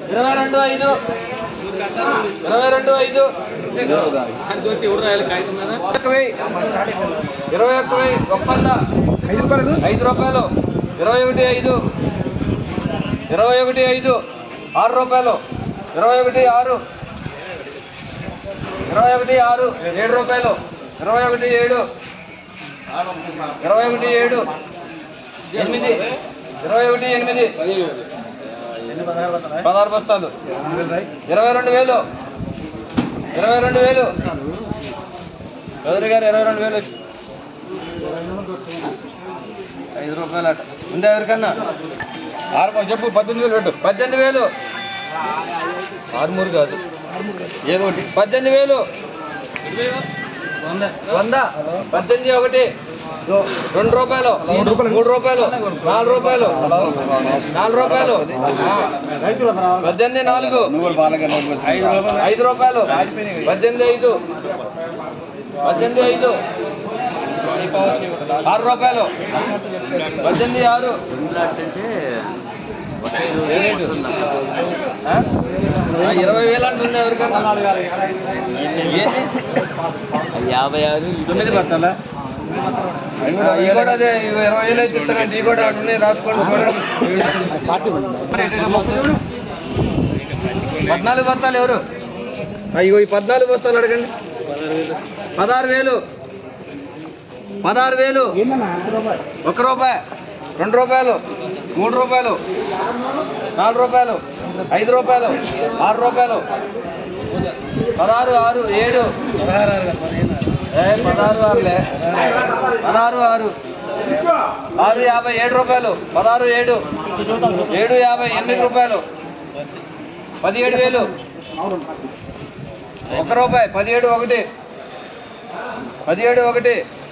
ఇరవై రెండు ఐదు ఇరవై రెండు ఐదు ఒక్క వెయ్యి. ఇరవై ఒక్క వెయ్యి ఒప్పంద ఐదు రూపాయలు ఐదు రూపాయలు ఇరవై ఒకటి ఐదు ఇరవై ఒకటి ఐదు ఆరు రూపాయలు ఇరవై ఒకటి ఆరు ఇరవై ఒకటి ఆరు ఏడు రూపాయలు ఇరవై ఒకటి ఏడు ఇరవై ఒకటి ఏడు ఎనిమిది ఇరవై ఒకటి ఎనిమిది పదహారు బస్తాలు ఇరవై రెండు వేలు ఇరవై రెండు వేలు చౌదరి గారు ఇరవై రెండు వేలు ఐదు రూపాయలు అట ఉందా ఎవరికన్నా ఆరు చెప్పు పద్దెనిమిది వేలు పెట్టు పద్దెనిమిది వేలు ఆరుమూరు కాదు ఏదో ఒకటి పద్దెనిమిది వేలు వంద పద్దెనిమిది ఒకటి రెండు రూపాయలు మూడు రూపాయలు. మూడు రూపాయలు నాలుగు రూపాయలు నాలుగు రూపాయలు పద్దెనిమిది నాలుగు నువ్వు బాలగా ఐదు రూపాయలు పద్దెనిమిది ఐదు పద్దెనిమిది ఐదు ఆరు రూపాయలు పద్దెనిమిది ఆరు ఆ? ఆ, ఇరవై వేలు అంటున్నా ఎవరికన్నా ఏంటి యాభై ఆరు తొమ్మిది బస్తాలా ఈ కూడా అదే ఇవి ఇరవై వేలు అయితే ఇస్తానంటే ఈ కూడా ఉన్నాయి రాసుకోండి చూడండి. పద్నాలుగు బస్తాలు ఎవరు ఆ, ఇగో ఈ పద్నాలుగు బస్తాలు అడగండి పదహారు వేలు పదహారు వేలు ఒక రూపాయి రెండు రూపాయలు మూడు రూపాయలు నాలుగు రూపాయలు ఐదు రూపాయలు ఆరు రూపాయలు పదహారు ఆరు ఏడు ఏ, పదహారు ఆరులే పదహారు ఆరు ఆరు యాభై ఏడు రూపాయలు పదహారు ఏడు ఏడు యాభై ఎనిమిది రూపాయలు పదిహేడు వేలు ఒక రూపాయి పదిహేడు ఒకటి పదిహేడు ఒకటి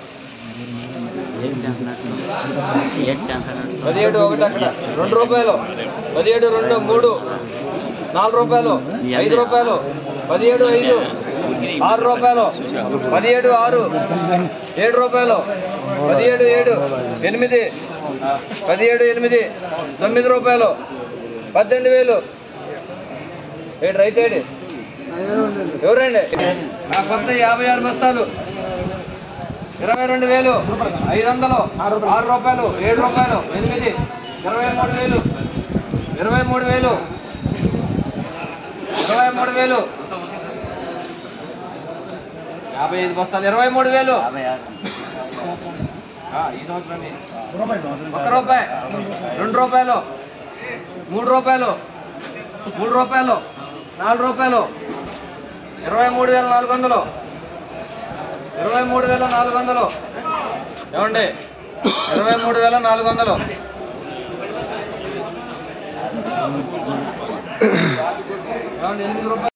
పదిహేడు ఒకటి అక్కడ రెండు రూపాయలు పదిహేడు రెండు మూడు నాలుగు రూపాయలు ఐదు రూపాయలు పదిహేడు ఐదు ఆరు రూపాయలు పదిహేడు ఆరు ఏడు రూపాయలు పదిహేడు ఏడు ఎనిమిది పదిహేడు ఎనిమిది తొమ్మిది రూపాయలు పద్దెనిమిది వేలు ఏడు రైతేడి ఎవరండి ఆ కొత్త యాభై ఆరు బస్తాలు ఇరవై రెండు వేలు ఐదు వందలు ఆరు రూపాయలు ఏడు రూపాయలు ఎనిమిది ఇరవై మూడు వేలు ఇరవై మూడు వేలు ఇరవై మూడు వేలు యాభై ఐదు బస్తాలు ఇరవై మూడు వేలు ఆ, ఈ సంవత్సరాన్ని. ఒక రూపాయి రెండు రూపాయలు మూడు రూపాయలు మూడు రూపాయలు నాలుగు రూపాయలు ఇరవై మూడు వేల నాలుగు వందలు ఇరవై మూడు వేల నాలుగు వందలు ఏమండి ఇరవై మూడు వేల నాలుగు వందలు ఏమండి ఎనిమిది రూపాయలు